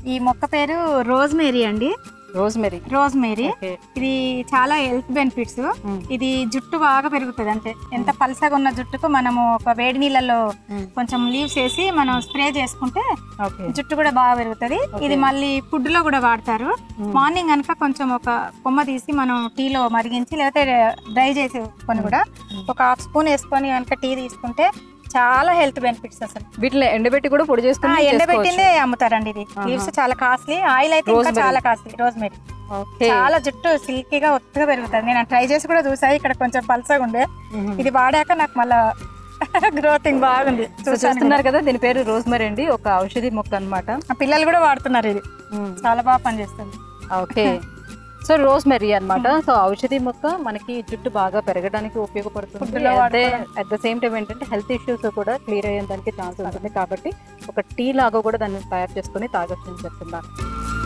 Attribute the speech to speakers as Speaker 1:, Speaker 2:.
Speaker 1: ఈ మొక్క పేరు రోజ్మేరీ అండి
Speaker 2: రోజ్మెరీ
Speaker 1: రోజ్మేరీ
Speaker 2: ఓకే
Speaker 1: ఇది చాలా హెల్త్ బెనిఫిట్స్
Speaker 2: మ్మ్.
Speaker 1: ఇది జుట్టు బాగా పెరుగుతుంది అంటే ఎంత పలసగా ఉన్న జుట్టుకు మనము ఒక వేడి నీళ్ళలో
Speaker 2: మ్మ్.
Speaker 1: కొంచెం లీవ్స్ వేసి మనం స్ప్రే చేసుకుంటే
Speaker 2: ఓకే
Speaker 1: జుట్టు కూడా బాగా పెరుగుతుంది ఇది మళ్ళీ ఫుడ్ లో కూడా వాడతారు మార్నింగ్ కనుక కొంచెం ఒక కొమ్మ తీసి మనం టీలో మరిగించి లేకపోతే డ్రై చేసుకొని కూడా ఒక హాఫ్ స్పూన్ వేసుకొని కనుక టీ తీసుకుంటే చాలా హెల్త్ బెనిఫిట్స్ అసలు
Speaker 2: వీటిని ఎండబెట్టి కూడా పొడి
Speaker 1: ఆ,
Speaker 2: చేసుకుని
Speaker 1: ఎండబెట్టిందే అమ్ముతారండి ఇది లీవ్స్ చాలా కాస్ట్లీ ఆయిల్ అయితే ఇంకా
Speaker 2: Rosemary.
Speaker 1: చాలా కాస్ట్లీ రోజ్మెరీ
Speaker 2: ఓకే
Speaker 1: చాలా జుట్టు సిల్కీగా ఒత్తుగా పెరుగుతుంది నేను ట్రై చేసి కూడా చూసా ఇక్కడ కొంచెం పలసగా ఉండే ఇది వాడాక నాకు మళ్ళా గ్రోతింగ్ బాగుంది
Speaker 2: సో
Speaker 1: చూసాను
Speaker 2: చూస్తున్నారు కదా దీని పేరు రోజ్మెరీ అండి ఒక ఔషధి మొక్క అన్నమాట
Speaker 1: ఆ పిల్లలు కూడా వాడుతున్నారు ఇది చాలా బాగా పనిచేస్తుంది
Speaker 2: ఓకే సో రోజ్మెరీ అన్నమాట సో ఔషధి మొక్క మనకి జుట్టు బాగా పెరగడానికి ఉపయోగపడుతుంది
Speaker 1: ఫుడ్లో
Speaker 2: అదే అట్ ద సేమ్ టైం ఏంటంటే హెల్త్ ఇష్యూస్ కూడా క్లియర్ అయ్యేదానికి ఛాన్స్ ఉంటుంది కాబట్టి ఒక టీ లాగా కూడా దాన్ని తయారు చేసుకొని తాగొచ్చు అని చెప్తున్నాను